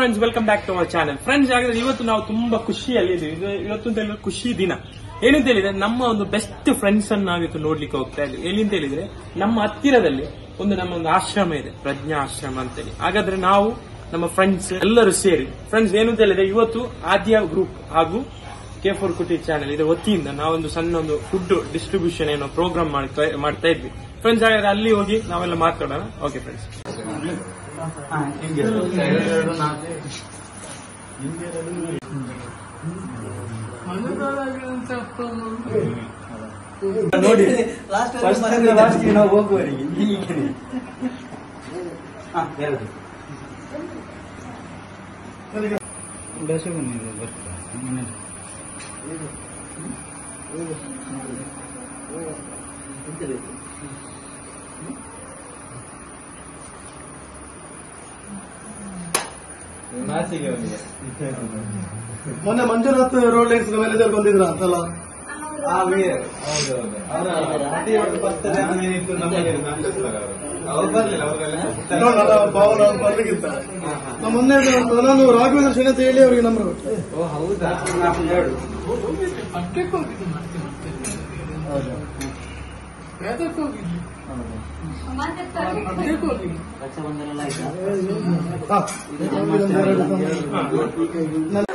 Friends welcome back to our channel friends ಹಾಗಾದ್ರೆ ಇವತ್ತು ನಾವು ತುಂಬಾ ಖುಷಿಯಲ್ಲಿ ಇದ್ದೀವಿ ಇದು ಇವತ್ತು ಅಂತ ಹೇಳಿದ್ರೆ ಖುಷಿ ದಿನ ಏನಂತ ಹೇಳಿದ್ರೆ ನಮ್ಮ ಒಂದು ಬೆಸ್ಟ್ ಫ್ರೆಂಡ್ಸ್ ಅನ್ನು ನಾವಿತ್ತು ನೋಡ್ಲಿಕ್ಕೆ ಹೋಗ್ತಾ ಇದ್ವಿ ಎಲ್ಲಿ ಅಂತ ಹೇಳಿದ್ರೆ ನಮ್ಮ ಹತ್ತಿರದಲ್ಲಿ ಒಂದು ನಮ್ಮ ಒಂದು ಆಶ್ರಮ ಇದೆ ಪ್ರಜ್ಞಾ ಆಶ್ರಮ ಅಂತೇಳಿ ಹಾಗಾದ್ರೆ ನಾವು ನಮ್ಮ ಫ್ರೆಂಡ್ಸ್ ಎಲ್ಲರೂ ಸೇರಿ ಫ್ರೆಂಡ್ಸ್ ಏನು ಅಂತ ಹೇಳಿದ್ರೆ ಇವತ್ತು ಆದ್ಯ ಗ್ರೂಪ್ ಹಾಗೂ ಕೆ ಫೋರ್ ಕುಟಿ ಚಾನೆಲ್ ಇದರ ವತಿಯಿಂದ ನಾವೊಂದು ಸಣ್ಣ ಒಂದು ಫುಡ್ ಡಿಸ್ಟ್ರಿಬ್ಯೂಷನ್ ಏನೋ ಪ್ರೋಗ್ರಾಮ್ ಮಾಡ್ತಾ ಮಾಡ್ತಾ ಇದ್ವಿ ಫ್ರೆಂಡ್ಸ್ ಹಾಗಾದ್ರೆ ಅಲ್ಲಿ ಹೋಗಿ ನಾವೆಲ್ಲ ಮಾತಾಡೋಣ ಓಕೆ ಫ್ರೆಂಡ್ಸ್ ನೋಡಿ ಫಸ್ಟ್ ಲಾಸ್ಟ್ ನಾವು ಹೋಗುವವರೆಗೆ ಹೀಗೆ ಹಾ ಎರಡು ದಶ ಬಂದಿದೆ ಬರ್ತಾರೆ ಮೊನ್ನೆ ಮಂಜುನಾಥ್ ರೋಡ್ ಲೈನ್ಸ್ ಮ್ಯಾನೇಜರ್ ಬಂದಿದ್ರ ಅಂತಲ್ಲ ನೋಡೋಣ ಭಾವನ ಅವ್ರು ಬರ್ಲಿಕ್ಕಿತ್ತ ನಮ್ಮ ಮೊನ್ನೆ ನಾನು ರಾಘವೇಂದ್ರ ಶನಿ ಅಂತ ಹೇಳಿ ಅವರಿಗೆ ನಂಬರ್ ಕೊಟ್ಟೆ ಹಾ. ಇದೊಂದು ಎರಡು ನನ್ನ-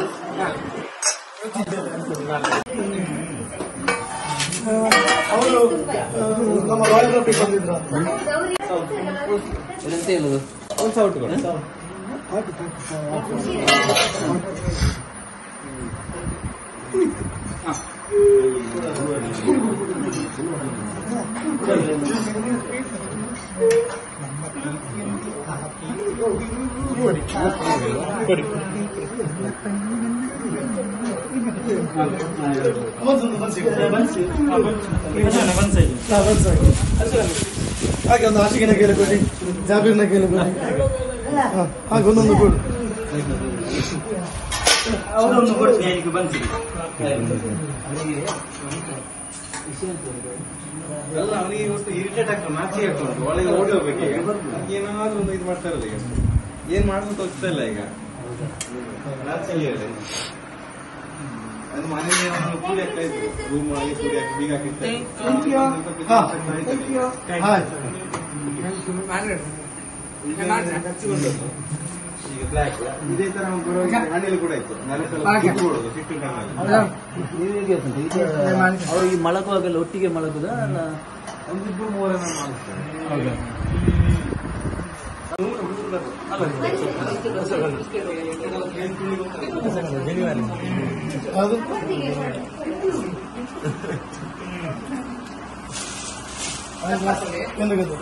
ಅವರು ಆ, ನಮ್ಮ ರಾಯಲ್ ಬಂದಿದ್ರ ಒಂದು ಬನ್ಸಿ ಹಾ, ಬನ್ಸಿ. ಹಾಗೆ ಒಂದು ಆಶಿಗಿನ ಕೇಳಿ ಕೊಡಿ ಜಾಬೀರ್ನ ಕೇಳಿ ಕೊಡಿ ಹಾ, ಹಾಗೆ ಒಂದೊಂದು ಕೊಡು ಅವರೊಂದು ಕೊಡ್ತೀನಿ എനിക്ക് ಬನ್ಸಿ ಅಲ್ಲ ಅವನಿಗೆ ಇವತ್ತು ಇರಿಟೇಟ್ ಆಗ್ತದೆ ನಾಚಿಕೆ ಆಗ್ತದೆ ಒಳಗೆ ಓಡಿ ಹೋಗ್ಬೇಕು ಈಗ ಏನಾದ್ರು ಒಂದು ಇದು ಮಾಡ್ತಾ ಇರಲ್ಲ ಈಗ ಏನ್ ಮಾಡ್ಬೇಕು ಹೋಗ್ತಾ ಇಲ್ಲ ಈಗ ನಾಚಿಕೆ ಇದೆ ಅದು ಮನೆಗೆ ಒಂದು ಕೂಡಿ ಆಗ್ತಾ ಇದ್ರು ರೂಮ್ ಒಳಗೆ ಕೂಡಿ ಹಾಕಿ ಬೀಗ ಹಾಕಿರ್ತಾರೆ ಹಾ. ಹಾಯ್ ಈಗ ಬ್ಲಾಕ್ ಇದೇ ತರ ಒಂದು ಬರುವಾಗ ಹಣ್ಣಲ್ಲಿ ಕೂಡ ಇತ್ತು ನೆಲಸೆಲ್ಲ ಸಿಟ್ಟು ಕೊಡೋದು ಸಿಟ್ಟು ಕಣ್ಣಲ್ಲಿ ಅವ್ರಿಗೆ ಮಲಗುವಾಗೆಲ್ಲ ಒಟ್ಟಿಗೆ ಮಲಗುದ ಅಲ್ಲ ಒಂದಿಬ್ಬರು ಮೂರನ್ನ ಮಾಡಿಸ್ತಾರೆ ಅದು ಎಂದು ಗೊತ್ತು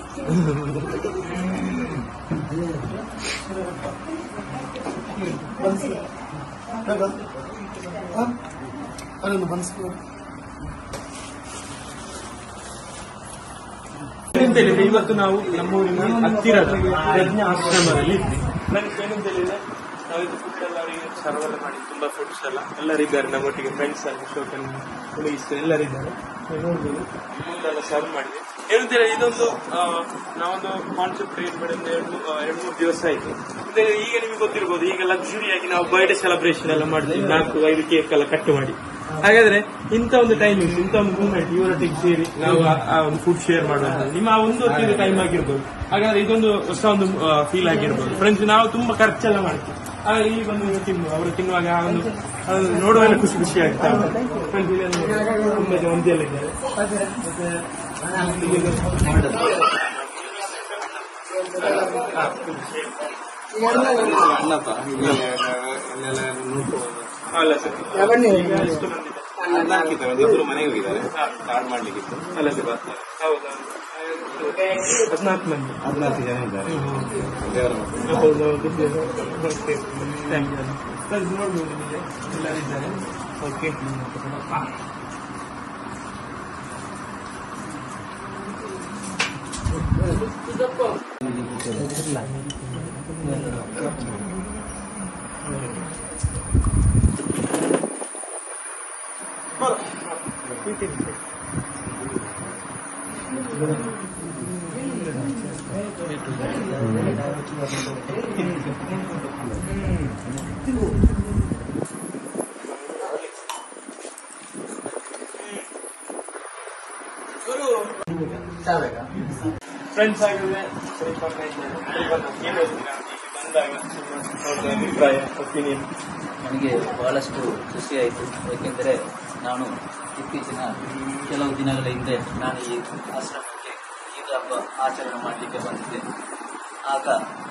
ಬನ್ಸಿ ಬೇಡ? ಹಾ? ಅದೊಂದು ಬನ್ಸ್ಕೊ ಅಂತ ಹೇಳಿದ್ರೆ ಇವತ್ತು ನಾವು ನಮ್ಮೂರಿನ ಹತ್ತಿರದ ಪ್ರಜ್ಞಾ ಆಶ್ರಮದಲ್ಲಿ ಇದ್ವಿ ಫ್ರೆಂಡ್ಸ್ ಏನಂತ ಹೇಳಿದ್ರೆ ನಾವಿದು ಫುಡ್ ಎಲ್ಲ ಅವರಿಗೆ ಸರ್ವ್ ಎಲ್ಲ ಮಾಡಿ ತುಂಬಾ ಫುಡ್ಸ್ ಎಲ್ಲ ಎಲ್ಲರಿದ್ದಾರೆ ನಮ್ಮೊಟ್ಟಿಗೆ ಫ್ರೆಂಡ್ಸ್ ಅಲ್ಲಿ ಶೋಕನ್ ಹುಡುಗಿಸ್ ಎಲ್ಲರಿದ್ದಾರೆ ನೀವು ನೋಡ್ಬೋದು ಮುಂದೆಲ್ಲ ಸರ್ವ್ ಮಾಡಿದೆ ಏನಂತ ಹೇಳಿದ್ರೆ ಇದೊಂದು ಆ, ನಾವೊಂದು ಕಾನ್ಸೆಪ್ಟ್ ಕ್ರಿಯೇಟ್ ಮಾಡಿ ಒಂದು ಎರಡು ಮೂ- ಆ, ಎರಡು ಮೂರು ದಿವಸ ಆಯ್ತು ಮತ್ತೆ ಈಗ ನಿಮ್ಗೆ ಗೊತ್ತಿರ್ಬೋದು ಈಗ ಲಕ್ಸುರಿಯಾಗಿ ನಾವು ಬರ್ಡೇ ಸೆಲೆಬ್ರೇಷನ್ ಎಲ್ಲ ಮಾಡ್ತೀವಿ ನಾಲ್ಕು ಐದು ಕೇಕ್ ಎಲ್ಲ ಕಟ್ ಮಾಡಿ ಹಾಗಾದ್ರೆ ಇಂಥ ಒಂದು ಟೈಮಿಂಗ್ಸ್ ಇಂಥ ಒಂದು ಮೂಮೆಂಟ್ ಇವರೊಟ್ಟಿಗೆ ಸೇರಿ ನಾವು ಆ- ಆ ಒಂದು ಫುಡ್ ಶೇರ್ ಮಾಡುವಂಥದ್ದು ನಿಮ್ಮ ಆ ಒಂದು ಹೊತ್ತಿನ ಟೈಮ್ ಆಗಿರ್ಬೋದು ಹಾಗಾದ್ರೆ ಇದೊಂದು ಹೊಸ ಒಂದು ಫೀಲ್ ಆಗಿರ್ಬೋದು ಫ್ರೆಂಡ್ಸ್ ನಾವು ತುಂಬಾ ಖರ್ಚೆಲ್ಲ ಮಾಡ್ತೀವಿ ಹಾಗಾದ್ರೆ ಇಲ್ಲಿ ಬಂದು ನೀವು ತಿನ್ನು ಅವರು ತಿನ್ನುವಾಗ ಆ ಒಂದು ಅದನ್ನು ನೋಡುವಾಗ ಖುಷಿ ಖುಷಿ ಆಗ್ತಾ ಉಂಟು ಫ್ರೆಂಡ್ಸ್ ಇಲ್ಲಿ ಒಂದು ತುಂಬಾ ಜನ ಒಂದಿಯಲ್ಲ ಇದ್ದಾರೆ ಮತ್ತೆ ಇಲ್ಲಿ ಒಂದು- ಹಾ, food share. ಅನ್ನಪ್ಪ ಇಲ್ಲೆಲ್ಲ ನೋಡ್ಕೋಬಹುದು ಅಲ್ಲ ಸರ್ ಈಗ ಎಷ್ಟು ಮಂದಿ ಇದ್ದಾರೆ? ಅನ್ನ ಹಾಕಿದ್ದಾರೆ ಒಂದು ಇಬ್ಬರು ಮನೆಗೆ ಹೋಗಿದ್ದಾರೆ ಕಾರ್ಡ್ ಮಾಡ್ಲಿಕ್ಕಿತ್ತು ಅಲ್ಲ ಸರ್ ಹೌದೌದು ಹದಿನಾಲ್ಕು ಮಂದಿ ಹದಿನಾಲ್ಕು ಜನ ಇದ್ದಾರೆ ದೇವರ ಮಕ್ಕಳು ಹೌದೌದು ಥ್ಯಾಂಕ್ ಯು ಸರ್ ನೋಡ್ಬೋದು ನಿಮಗೆ ಎಲ್ಲರಿದ್ದಾರೆ ಓಕೆ ಫ್ರೆಂಡ್ಸ್ ಆಗಿದ್ರೆ ಸ್ವಲ್ಪ ಏನು ಹೇಳ್ತೀರಾ ಇಲ್ಲಿ ಬಂದಾಗ ಅವ್ರದ್ದು ಅಭಿಪ್ರಾಯ ಒಪಿನಿಯನ್ ನನಗೆ ಬಹಳಷ್ಟು ಖುಷಿಯಾಯಿತು ಏಕೆಂದರೆ ನಾನು ಇತ್ತೀಚಿನ ಕೆಲವು ದಿನಗಳ ಹಿಂದೆ ನಾನು ಈ ಆಶ್ರಮಕ್ಕೆ ಈದ್ ಹಬ್ಬ ಆಚರಣೆ ಮಾಡಲಿಕ್ಕೆ ಬಂದಿದ್ದೆ ಆಗ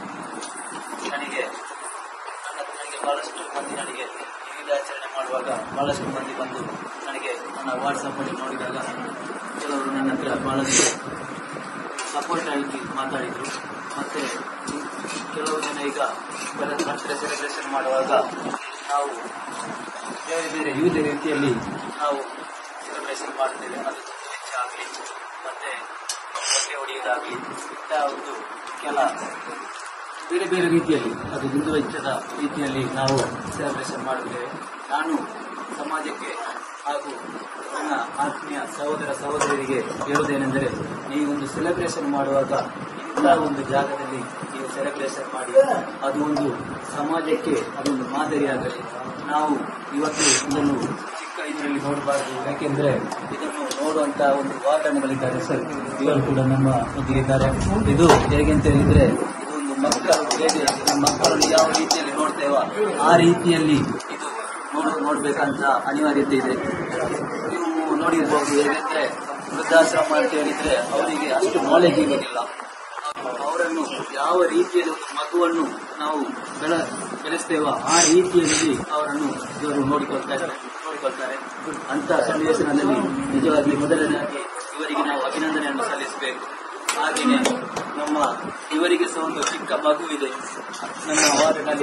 ನನಗೆ ನನ್ನ ನನಗೆ ಬಹಳಷ್ಟು ಮಂದಿ ನನಗೆ ಈದ್ ಆಚರಣೆ ಮಾಡುವಾಗ ಬಹಳಷ್ಟು ಮಂದಿ ಬಂದು ನನಗೆ ನನ್ನ ವಾಟ್ಸಪ್ಪಲ್ಲಿ ನೋಡಿದಾಗ ಕೆಲವರು ನನ್ನ ಹತ್ರ ಬಹಳಷ್ಟು ಸಪೋರ್ಟ್ ಆಗಿ ಮಾತಾಡಿದರು ಮತ್ತೆ ಕೆಲವು ಜನ ಈಗ ಬರ್ತ್ಡೇ ಸೆಲೆಬ್ರೇಷನ್ ಮಾಡುವಾಗ ನಾವು ಬೇರೆ ಬೇರೆ ವಿವಿಧ ರೀತಿಯಲ್ಲಿ ನಾವು ಸೆಲೆಬ್ರೇಷನ್ ಮಾಡ್ತೇವೆ ಅದು ವೆಚ್ಚ ಆಗಲಿ ಮತ್ತೆ ಬಟ್ಟೆ ಹೊಡೆಯೋದಾಗಲಿ ಇಂಥ ಒಂದು ಕೆಲ ಬೇರೆ ಬೇರೆ ರೀತಿಯಲ್ಲಿ ಅದು ದುಂದು ವೆಚ್ಚದ ರೀತಿಯಲ್ಲಿ ನಾವು ಸೆಲೆಬ್ರೇಷನ್ ಮಾಡುತ್ತೇವೆ ನಾನು ಸಮಾಜಕ್ಕೆ ಹಾಗೂ ನನ್ನ ಆತ್ಮೀಯ ಸಹೋದರ ಸಹೋದರಿಯರಿಗೆ ಹೇಳುವುದೇನೆಂದರೆ ನೀವು ಒಂದು ಸೆಲೆಬ್ರೇಷನ್ ಮಾಡುವಾಗ ಇಂಥ ಒಂದು ಜಾಗದಲ್ಲಿ ನೀವು ಸೆಲೆಬ್ರೇಷನ್ ಮಾಡಿ ಅದು ಒಂದು ಸಮಾಜಕ್ಕೆ ಅದೊಂದು ಮಾದರಿಯಾಗಲಿ ನಾವು ಇವತ್ತು ಇದನ್ನು ಚಿಕ್ಕ ಇದರಲ್ಲಿ ನೋಡಬಾರದು ಯಾಕೆಂದ್ರೆ ಇದನ್ನು ನೋಡುವಂತ ಒಂದು ವಾತಾವರಣಗಳಿದ್ದಾರೆ ಸರ್ ಇವರು ಕೂಡ ನಮ್ಮ ಒಟ್ಟಿಗಿದ್ದಾರೆ ಇದು ಹೇಗೆ ಅಂತ ಹೇಳಿದ್ರೆ ಇದು ಒಂದು ಮಕ್ಕಳು ಹೇಗೆ ನಮ್ಮ ಮಕ್ಕಳನ್ನು ಯಾವ ರೀತಿಯಲ್ಲಿ ನೋಡ್ತೇವೋ ಆ ರೀತಿಯಲ್ಲಿ ಇದು ನೋಡ ನೋಡ್ಬೇಕಂತ ಅನಿವಾರ್ಯತೆ ಇದೆ ನೀವು ನೋಡಿರ್ಬೋದು ಹೇಗೆಂದ್ರೆ ವೃದ್ಧಾಶ್ರಮ ಅಂತ ಹೇಳಿದ್ರೆ ಅವರಿಗೆ ಅಷ್ಟು ನಾಲೆಜ್ ಇರೋದಿಲ್ಲ ಅವರನ್ನು ಯಾವ ರೀತಿಯಲ್ಲಿ ಒಂದು ಮಗುವನ್ನು ನಾವು ಬೆಳ ಬೆಳೆಸ್ತೇವೋ ಆ ರೀತಿಯಲ್ಲಿ ಅವರನ್ನು ಇವರು ನೋಡಿಕೊಳ್ತಾರೆ ನೋಡಿಕೊಳ್ತಾರೆ ಅಂತ ಸನ್ನಿವೇಶದಲ್ಲಿ ನಿಜವಾಗಿ ಮೊದಲನೇದಾಗಿ ಇವರಿಗೆ ನಾವು ಅಭಿನಂದನೆಯನ್ನು ಸಲ್ಲಿಸಬೇಕು ಹಾಗೆಯೇ ನಮ್ಮ ಇವರಿಗೆ ಸಹ ಒಂದು ಚಿಕ್ಕ ಮಗು ಇದೆ ನನ್ನ ವಾರ್ಡ್ನಲ್ಲಿ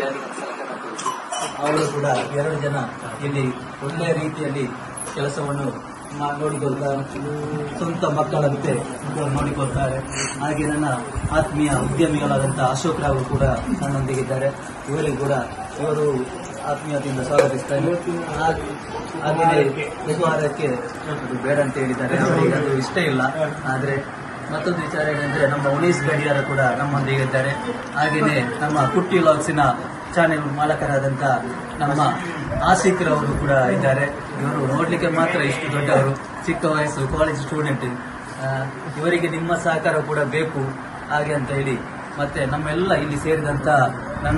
ಅವರು ಕೂಡ ಎರಡು ಜನ ಇಲ್ಲಿ ಒಳ್ಳೆಯ ರೀತಿಯಲ್ಲಿ ಕೆಲಸವನ್ನು ಮಾ- ನೋಡಿಕೊಳ್ತಾರೆ ಸ್ವಂತ ಮಕ್ಕಳಂತೆ ಇವರು ನೋಡಿಕೊಳ್ತಾರೆ ಹಾಗೆ ನನ್ನ ಆತ್ಮೀಯ ಉದ್ಯಮಿಗಳಾದಂತಹ ಅಶೋಕ್ ರಾವ್ ಕೂಡ ನನ್ನೊಂದಿಗಿದ್ದಾರೆ ಇವರಿಗೂ ಕೂಡ ಇವರು ಆತ್ಮೀಯತೆಯಿಂದ ಸ್ವಾಗತಿಸ್ತಾರೆ ಹಾಗೆ- ಹಾಗೆಯೇ ವ್ಯವಹಾರಕ್ಕೆ ಅದು ಬೇಡ ಅಂತ ಹೇಳಿದ್ದಾರೆ ಅವರಿಗೆ ಅದು ಇಷ್ಟ ಇಲ್ಲ ಆದ್ರೆ ಮತ್ತೊಂದು ವಿಚಾರ ಏನಂದ್ರೆ ನಮ್ಮ ಉನೀಸ್ ಗಡಿಯಾರ ಕೂಡ ನಮ್ಮೊಂದಿಗೆ ಇದ್ದಾರೆ ಹಾಗೆಯೇ ನಮ್ಮ ಕುಟ್ಟಿ ಲಾಗ್ಸಿನ ಚಾನೆಲ್ ಮಾಲಕರಾದಂತ ನಮ್ಮ ಆಸಿಕ್ರವರು ಕೂಡ ಇದ್ದಾರೆ ಇವರು ನೋಡ್ಲಿಕ್ಕೆ ಮಾತ್ರ ಇಷ್ಟು ದೊಡ್ಡವರು ಚಿಕ್ಕ ವಯಸ್ಸು ಕಾಲೇಜ್ ಸ್ಟೂಡೆಂಟ್ ಇವರಿಗೆ ನಿಮ್ಮ ಸಹಕಾರ ಕೂಡ ಬೇಕು ಹಾಗೆ ಅಂತ ಹೇಳಿ ಮತ್ತೆ ನಮ್ಮೆಲ್ಲ ಇಲ್ಲಿ ಸೇರಿದಂತ ನನ್ನ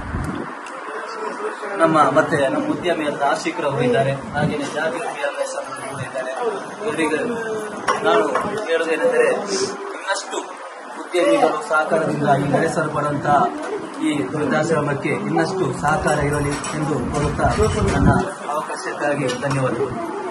ನಮ್ಮ ಮತ್ತೆ ನಮ್ಮ ಉದ್ಯಮಿಯಾದ ಆಶಿಕ್ರವರು ಇದ್ದಾರೆ ಹಾಗೆಯೇ ಜಾಗೃತಿ ಕೂಡ ಇದ್ದಾರೆ ಇವರಿಗೆ ನಾನು ಹೇಳುವುದೇನೆಂದರೆ ಇನ್ನಷ್ಟು ಉದ್ಯಮಿಗಳು ಸಹಕಾರದಿಂದ ಈ ನಡೆಸಲ್ಪಡುವಂತಹ ಈ ವೃದ್ಧಾಶ್ರಮಕ್ಕೆ ಇನ್ನಷ್ಟು ಸಹಕಾರ ಇರಲಿ ಎಂದು ಕೋರುತ್ತಾ ನನ್ನ ಅವಕಾಶಕ್ಕಾಗಿ ಧನ್ಯವಾದಗಳು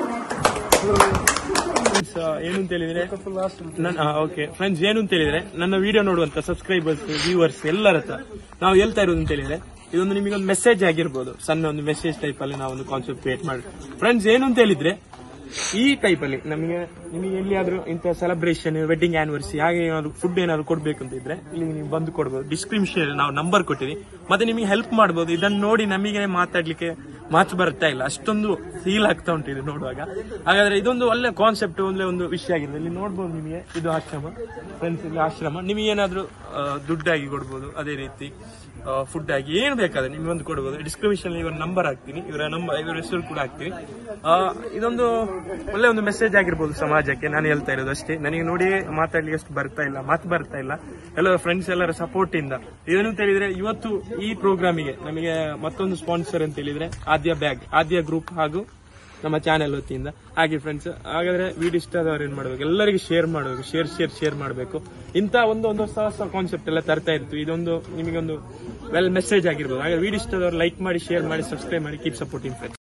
ಫ್ರೆಂಡ್ಸ್ ಏನು ಅಂತ ಹೇಳಿದ್ರೆ ಓಕೆ ಫ್ರೆಂಡ್ಸ್ ಏನು ಅಂತ ಹೇಳಿದ್ರೆ ನನ್ನ ವಿಡಿಯೋ ನೋಡುವಂತ ಸಬ್ಸ್ಕ್ರೈಬರ್ಸ್ ವ್ಯೂವರ್ಸ್ ಎಲ್ಲರ ಹತ್ರ ನಾವು ಹೇಳ್ತಾ ಇರೋದು ಅಂತ ಹೇಳಿದ್ರೆ ಇದೊಂದು ನಿಮಗೆ ಒಂದು ಮೆಸೇಜ್ ಆಗಿರ್ಬೋದು ಸಣ್ಣ ಒಂದು ಮೆಸೇಜ್ ಟೈಪ್ ಅಲ್ಲಿ ನಾವು ಒಂದು ಕಾನ್ಸೆಪ್ಟ್ ಕ್ರಿಯೇಟ್ ಮಾಡಿ ಫ್ರೆಂಡ್ಸ್ ಏನು ಅಂತ ಹೇಳಿದ್ರೆ ಈ ಟೈಪ್ ಅಲ್ಲಿ ನಮಗೆ ನಿಮಗೆ ಎಲ್ಲಿಯಾದ್ರೂ ಇಂಥ ಸೆಲೆಬ್ರೇಷನ್ ವೆಡ್ಡಿಂಗ್ ಆನಿವರ್ಸರಿ ಹಾಗೆ ಏನಾದ್ರು ಫುಡ್ ಏನಾದ್ರು ಕೊಡ್ಬೇಕು ಅಂತ ಇದ್ರೆ ಇಲ್ಲಿ ನೀವು ಬಂದು ಕೊಡ್ಬೋದು ಡಿಸ್ಕ್ರಿಪ್ಷನ್ ನಾವು ನಂಬರ್ ಕೊಟ್ಟಿರಿ ಮತ್ತೆ ನಿಮಗೆ ಹೆಲ್ಪ್ ಮಾಡ್ಬೋದು ಇದನ್ನ ನೋಡಿ ನಮಗೆ ಮಾತಾಡ್ಲಿಕ್ಕೆ ಮಾತು ಬರ್ತಾ ಇಲ್ಲ ಅಷ್ಟೊಂದು ಫೀಲ್ ಆಗ್ತಾ ಉಂಟು ಇದು ನೋಡುವಾಗ ಹಾಗಾದ್ರೆ ಇದೊಂದು ಒಳ್ಳೆ ಕಾನ್ಸೆಪ್ಟ್ ಒಳ್ಳೆ ಒಂದು ವಿಷಯ ಆಗಿದೆ ಇಲ್ಲಿ ನೋಡ್ಬೋದು ನಿಮಗೆ ಇದು ಆಶ್ರಮ ಫ್ರೆಂಡ್ಸ್ ಇಲ್ಲಿ ಆಶ್ರಮ ನಿಮಗೆ ಏನಾದ್ರು ಆ, ದುಡ್ಡಾಗಿ ಕೊಡ್ಬೋದು ಅದೇ ರೀತಿ ಫುಡ್ ಆಗಿ ಏನು ಬೇಕಾದ್ರೆ ನಿಮ್ಗೆ ಒಂದು ಕೊಡ್ಬೋದು ಡಿಸ್ಕ್ರಿಪ್ಷನ್ ಇವರ ನಂಬರ್ ಹಾಕ್ತೀನಿ ಇವರ ನಂಬರ್ ಇವರ ಹೆಸರು ಕೂಡ ಹಾಕ್ತೀನಿ ಆ, ಇದೊಂದು ಒಳ್ಳೆ ಒಂದು ಮೆಸೇಜ್ ಆಗಿರ್ಬೋದು ಸಮಾಜಕ್ಕೆ ನಾನು ಹೇಳ್ತಾ ಇರೋದು ಅಷ್ಟೇ ನನಗೆ ನೋಡಿ ಮಾತಾಡ್ಲಿಕ್ಕೆ ಅಷ್ಟು ಬರ್ತಾ ಇಲ್ಲ ಮಾತು ಬರ್ತಾ ಇಲ್ಲ ಎಲ್ಲ ಫ್ರೆಂಡ್ಸ್ ಎಲ್ಲರ ಸಪೋರ್ಟ್ ಇಂದ ಏನು ಅಂತ ಹೇಳಿದ್ರೆ ಇವತ್ತು ಈ ಪ್ರೋಗ್ರಾಮಿಗೆ ನಮಗೆ ಮತ್ತೊಂದು ಸ್ಪಾನ್ಸರ್ ಅಂತ ಹೇಳಿದ್ರೆ ಆದ್ಯ ಬ್ಯಾಗ್ ಆದ್ಯ ಗ್ರೂಪ್ ಹಾಗೂ ನಮ್ಮ ಚಾನೆಲ್ ವತಿಯಿಂದ ಹಾಗೆ ಫ್ರೆಂಡ್ಸ್ ಹಾಗಾದ್ರೆ ವಿಡಿಯೋ ಇಷ್ಟ ಆದವ್ರು ಏನ್ ಮಾಡ್ಬೇಕು ಎಲ್ಲರಿಗೂ ಶೇರ್ ಮಾಡಬೇಕು ಶೇರ್ ಶೇರ್ ಶೇರ್ ಮಾಡಬೇಕು ಇಂಥ ಒಂದು ಒಂದು ಹೊಸ ಹೊಸ ಕಾನ್ಸೆಪ್ಟ್ ಎಲ್ಲ ತರ್ತಾ ಇರ್ತೀವಿ ಇದೊಂದು ನಿಮಗೊಂದು ವೆಲ್ ಮೆಸೇಜ್ ಆಗಿರ್ಬೋದು ಹಾಗೆ ವಿಡಿಯೋ ಇಷ್ಟ ಆದವ್ರು ಲೈಕ್ ಮಾಡಿ ಶೇರ್ ಮಾಡಿ ಸಬ್ಸ್ಕ್ರೈಬ್ ಮಾಡಿ ಕೀಪ್ ಸಪೋರ್ಟಿಂಗ್ ಫ್ರೆಂಡ್ಸ್